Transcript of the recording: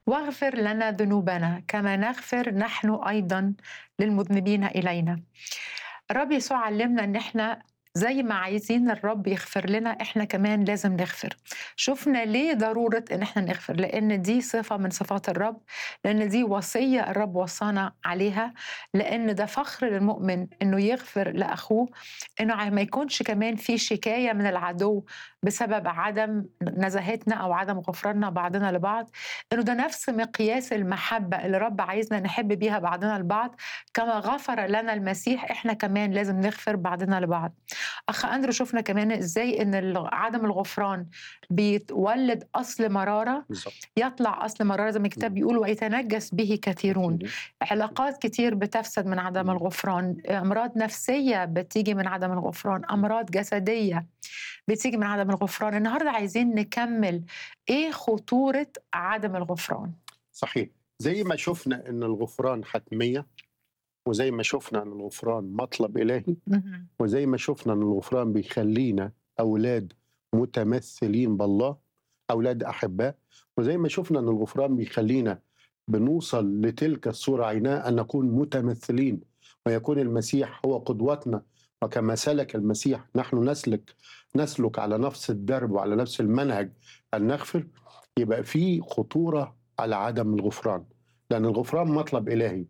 واغفر لنا ذنوبنا كما نغفر نحن أيضا للمذنبين إلينا الرب يسوع علمنا ان احنا زي ما عايزين الرب يغفر لنا احنا كمان لازم نغفر شفنا ليه ضرورة ان احنا نغفر لان دي صفة من صفات الرب لان دي وصية الرب وصانا عليها لان ده فخر للمؤمن انه يغفر لاخوه انه ما يكونش كمان في شكاية من العدو بسبب عدم نزاهتنا او عدم غفراننا بعضنا لبعض انه ده نفس مقياس المحبة اللي الرب عايزنا نحب بيها بعضنا البعض كما غفر لنا المسيح احنا كمان لازم نغفر بعضنا لبعض اخ اندرو شفنا كمان ازاي ان ال- عدم الغفران بيتولد اصل مراره بالظبط يطلع اصل مراره زي ما الكتاب بيقول ويتنجس به كثيرون علاقات كتير بتفسد من عدم مم. الغفران امراض نفسيه بتيجي من عدم الغفران امراض جسديه بتيجي من عدم الغفران النهارده عايزين نكمل ايه خطوره عدم الغفران صحيح زي ما شفنا ان الغفران حتميه وزي ما شفنا ان الغفران مطلب الهي مهم. وزي ما شفنا ان الغفران بيخلينا اولاد متمثلين بالله اولاد احباء وزي ما شفنا ان الغفران بيخلينا بنوصل لتلك الصوره عيناء ان نكون متمثلين ويكون المسيح هو قدوتنا وكما سلك المسيح نحن نسلك نسلك على نفس الدرب وعلى نفس المنهج ان نغفر يبقى في خطوره على عدم الغفران لان الغفران مطلب الهي